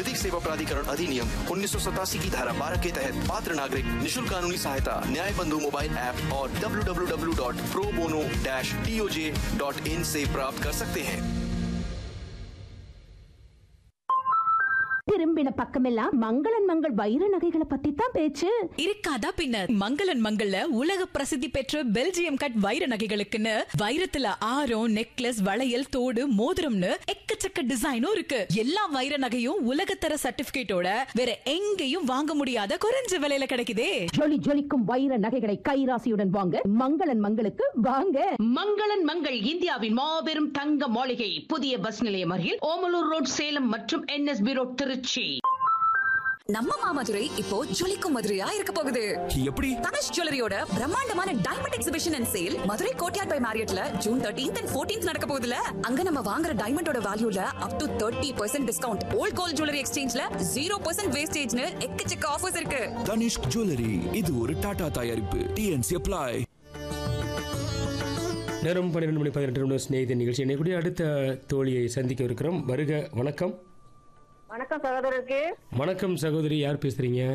विधिक सेवा प्राधिकरण अधिनियम उन्नीस की धारा 12 के तहत पात्र नागरिक निशुल्क कानूनी सहायता न्याय बंधु मोबाइल ऐप और www.probono-toj.in से प्राप्त कर सकते हैं திரும்பின பக்கமெல்லாம் மங்களன் மங்கள் வைர நகைகளை பத்தி தான் பேச்சு இருக்காதா பின்ன மங்களன் மங்கள்ல உலக பிரசித்தி பெற்ற பெல்ஜியம் கட் வைர நகைகளுக்குன்னு வைரத்துல ஆரம் நெக்லஸ் வளையல் தோடு மோதிரம்னு எக்கச்சக்க டிசைனும் இருக்கு எல்லா வைர நகையும் உலகத்தர சர்டிபிகேட்டோட வேற எங்கேயும் வாங்க முடியாத குறைஞ்ச விலையில கிடைக்குதே ஜொலி ஜொலிக்கும் வைர நகைகளை கைராசியுடன் வாங்க மங்களன் மங்களுக்கு வாங்க மங்களன் மங்கள் இந்தியாவின் மாபெரும் தங்க மாளிகை புதிய பஸ் நிலையம் அருகில் ஓமலூர் ரோட் சேலம் மற்றும் என்எஸ்பி ரோட் திருச்சி நம்ம மாமதுரை இப்போ ஜொலிக்கும் மதுரையா இருக்க போகுது எப்படி தனுஷ் ஜுவல்லரியோட பிரம்மாண்டமான diamond exhibition and sale Madurai courtyard by மேரியட்ல ஜூன் தேர்ட்டீன்த் அண்ட் ஃபோர்டீன்த் நடக்க போகுதுல அங்க நம்ம வாங்குற டைமண்டோட வேல்யூல up to thirty percent discount old gold jewellery எக்ஸ்சேஞ்ச்ல ஜீரோ பர்சன்ட் வேஸ்டேஜ்னு எக்கச்சக்க ஆஃபர்ஸ் இருக்கு தனிஷ்க் ஜுவல்லரி இது ஒரு டாடா தயாரிப்பு டிஎன்சி அப்ளை நேரம் பன்னிரெண்டு மணி பதினெட்டு நிமிடம் சிநேகித நிகழ்ச்சி என்னை அடுத்த தோழியை சந்திக்க இருக்கிறோம் வருக வணக்கம் வணக்கம் சகோதரருக்கு வணக்கம் சகோதரி யார் பேசுறீங்க